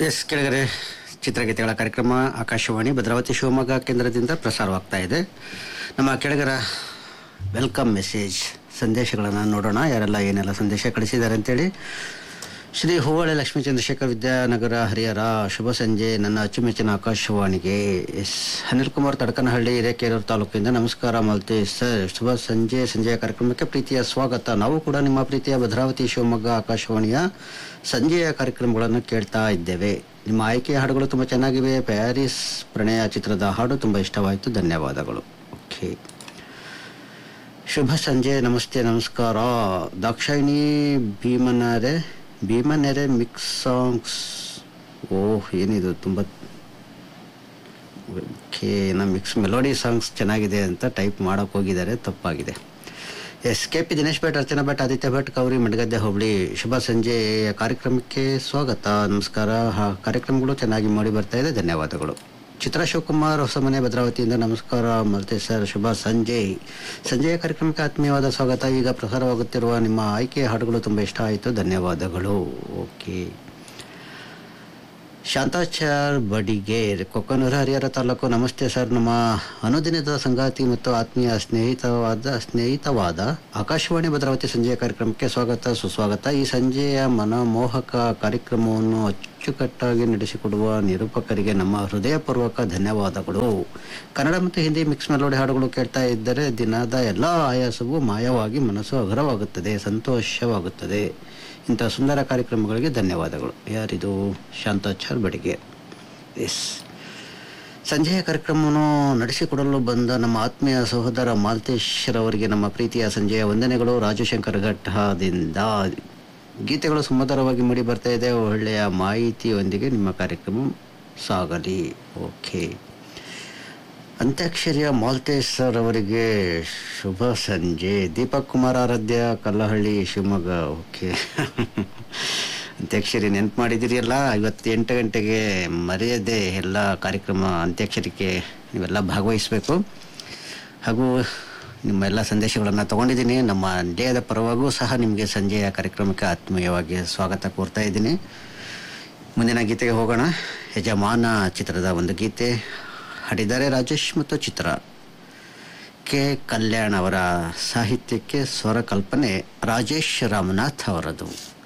S ಕೆಳಗಡೆ ಚಿತ್ರಗೀತೆಗಳ ಕಾರ್ಯಕ್ರಮ ಆಕಾಶವಾಣಿ ಭದ್ರಾವತಿ ಶಿವಮೊಗ್ಗ ಕೇಂದ್ರದಿಂದ ಪ್ರಸಾರವಾಗ್ತಾ ಇದೆ ನಮ್ಮ ಕೆಳಗರ ವೆಲ್ಕಮ್ ಮೆಸೇಜ್ ಸಂದೇಶಗಳನ್ನು ನೋಡೋಣ ಯಾರೆಲ್ಲ ಏನೆಲ್ಲ ಸಂದೇಶ ಕಳಿಸಿದ್ದಾರೆ ಅಂತೇಳಿ ಶ್ರೀ ಹೂವಳೆ ಲಕ್ಷ್ಮೀ ಚಂದ್ರಶೇಖರ್ ವಿದ್ಯಾನಗರ ಹರಿಹರ ಶುಭ ಸಂಜೆ ನನ್ನ ಅಚ್ಚುಮೆಚ್ಚಿನ ಆಕಾಶವಾಣಿಗೆ ಎಸ್ ಅನಿಲ್ ಕುಮಾರ್ ತಡಕನಹಳ್ಳಿ ಹಿರೇಕೆರೂರು ತಾಲೂಕಿಂದ ನಮಸ್ಕಾರ ಮಲ್ತೆ ಸರ್ ಶುಭ ಸಂಜೆ ಸಂಜೆಯ ಕಾರ್ಯಕ್ರಮಕ್ಕೆ ಪ್ರೀತಿಯ ಸ್ವಾಗತ ನಾವು ಕೂಡ ನಿಮ್ಮ ಪ್ರೀತಿಯ ಭದ್ರಾವತಿ ಶಿವಮೊಗ್ಗ ಆಕಾಶವಾಣಿಯ ಸಂಜೆಯ ಕಾರ್ಯಕ್ರಮಗಳನ್ನು ಕೇಳ್ತಾ ಇದ್ದೇವೆ ನಿಮ್ಮ ಆಯ್ಕೆಯ ಹಾಡುಗಳು ತುಂಬ ಚೆನ್ನಾಗಿವೆ ಪ್ಯಾರಿಸ್ ಪ್ರಣಯ ಚಿತ್ರದ ಹಾಡು ತುಂಬ ಇಷ್ಟವಾಯಿತು ಧನ್ಯವಾದಗಳು ಓಕೆ ಶುಭ ಸಂಜೆ ನಮಸ್ತೆ ನಮಸ್ಕಾರ Dakshayini Bhimanare Bhimanere mix songs oh ಏನಿದು ತುಂಬ ಓಕೆ ನಮ್ಮ ಮಿಕ್ಸ್ ಮೆಲೋಡಿ ಸಾಂಗ್ಸ್ ಚೆನ್ನಾಗಿದೆ ಅಂತ ಟೈಪ್ ಮಾಡೋಕೆ ಹೋಗಿದ್ದಾರೆ ತಪ್ಪಾಗಿದೆ S K P Dinesh Bhat Archana Bhat Aditya Bhat Kauri Madagadde ಹೋಬಳಿ ಶುಭ ಸಂಜೆ ಕಾರ್ಯಕ್ರಮಕ್ಕೆ ಸ್ವಾಗತ ನಮಸ್ಕಾರ ಹಾ ಕಾರ್ಯಕ್ರಮಗಳು ಚೆನ್ನಾಗಿ ಮಾಡಿ ಬರ್ತಾ ಇದೆ ಧನ್ಯವಾದಗಳು ಚಿತ್ರ ಶಿವಕುಮಾರ್ ಹೊಸಮನೆ ಭದ್ರಾವತಿಯಿಂದ ನಮಸ್ಕಾರ ಮಲ್ತೆ ಸರ್ ಶುಭ ಸಂಜೆ ಸಂಜೆಯ ಕಾರ್ಯಕ್ರಮಕ್ಕೆ ಆತ್ಮೀಯವಾದ ಸ್ವಾಗತ ಈಗ ಪ್ರಸಾರವಾಗುತ್ತಿರುವ ನಿಮ್ಮ ಆಯ್ಕೆಯ ಹಾಡುಗಳು ತುಂಬ ಇಷ್ಟ ಆಯಿತು ಧನ್ಯವಾದಗಳು ಓಕೆ ಶಾಂತಾಚಾರ್ ಬಡಿಗೇರ್ ಕೊಕ್ಕನೂರು ಹರಿಹರ ತಾಲೂಕು ನಮಸ್ತೆ ಸರ್ ನಮ್ಮ ಅನುದಿನದ ಸಂಗಾತಿ ಮತ್ತು ಆತ್ಮೀಯ ಸ್ನೇಹಿತವಾದ ಸ್ನೇಹಿತವಾದ ಆಕಾಶವಾಣಿ ಭದ್ರಾವತಿ ಸಂಜೆಯ ಕಾರ್ಯಕ್ರಮಕ್ಕೆ ಸ್ವಾಗತ ಸುಸ್ವಾಗತ ಈ ಸಂಜೆಯ ಮನಮೋಹಕ ಕಾರ್ಯಕ್ರಮವನ್ನು ಅಚ್ಚುಕಟ್ಟಾಗಿ ನಡೆಸಿಕೊಡುವ ನಿರೂಪಕರಿಗೆ ನಮ್ಮ ಹೃದಯಪೂರ್ವಕ ಧನ್ಯವಾದಗಳು ಕನ್ನಡ ಮತ್ತು ಹಿಂದಿ ಮಿಕ್ಸ್ ಮೆಲೋಡಿ ಹಾಡುಗಳು ಕೇಳ್ತಾ ಇದ್ದರೆ ದಿನದ ಎಲ್ಲ ಆಯಾಸವೂ ಮಾಯವಾಗಿ ಮನಸ್ಸು ಹಗುರವಾಗುತ್ತದೆ ಸಂತೋಷವಾಗುತ್ತದೆ ಇಂಥ ಸುಂದರ ಕಾರ್ಯಕ್ರಮಗಳಿಗೆ ಧನ್ಯವಾದಗಳು ಯಾರಿದು ಶಾಂತಾಚಾರ್ ಬಡಿಗೆ ಎಸ್ ಸಂಜೆಯ ಕಾರ್ಯಕ್ರಮವನ್ನು ನಡೆಸಿಕೊಡಲು ಬಂದ ನಮ್ಮ ಆತ್ಮೀಯ ಸಹೋದರ ಮಾಲ್ತೇಶ್ವರವರಿಗೆ ನಮ್ಮ ಪ್ರೀತಿಯ ಸಂಜೆಯ ವಂದನೆಗಳು ರಾಜಶಂಕರ್ ಘಟ್ಟದಿಂದ ಗೀತೆಗಳು ಸುಮಧುರವಾಗಿ ಮೂಡಿ ಬರ್ತಾ ಇದೆ ಒಳ್ಳೆಯ ಮಾಹಿತಿಯೊಂದಿಗೆ ನಿಮ್ಮ ಕಾರ್ಯಕ್ರಮ ಸಾಗಲಿ ಓಕೆ ಅಂತ್ಯಾಕ್ಷರಿಯ ಮಾಲ್ತೇಶ್ ಸರ್ ಅವರಿಗೆ ಶುಭ ಸಂಜೆ ದೀಪಕ್ ಕುಮಾರ್ ಆರಾಧ್ಯ ಕಲ್ಲಹಳ್ಳಿ ಶಿವಮೊಗ್ಗ ಓಕೆ ಅಂತ್ಯಾಕ್ಷರಿ ನೆನ್ಪು ಮಾಡಿದಿರಿಯಲ್ಲ ಇವತ್ತು ಎಂಟು ಗಂಟೆಗೆ ಮರೆಯದೆ ಎಲ್ಲ ಕಾರ್ಯಕ್ರಮ ಅಂತ್ಯಾಕ್ಷರಿಗೆ ನೀವೆಲ್ಲ ಭಾಗವಹಿಸಬೇಕು ಹಾಗೂ ನಿಮ್ಮ ಎಲ್ಲ ಸಂದೇಶಗಳನ್ನು ತಗೊಂಡಿದ್ದೀನಿ ನಮ್ಮ ದೇಹದ ಪರವಾಗೂ ಸಹ ನಿಮಗೆ ಸಂಜೆಯ ಕಾರ್ಯಕ್ರಮಕ್ಕೆ ಆತ್ಮೀಯವಾಗಿ ಸ್ವಾಗತ ಕೋರ್ತಾ ಇದ್ದೀನಿ ಮುಂದಿನ ಗೀತೆಗೆ ಹೋಗೋಣ ಯಜಮಾನ ಚಿತ್ರದ ಒಂದು ಗೀತೆ ಹಾಡಿದ್ದಾರೆ ರಾಜೇಶ್ ಮತ್ತು ಚಿತ್ರ ಕೆ ಕಲ್ಯಾಣ್ ಅವರ ಸಾಹಿತ್ಯಕ್ಕೆ ಸ್ವರ ಕಲ್ಪನೆ ರಾಜೇಶ್ ರಾಮನಾಥ್ ಅವರದು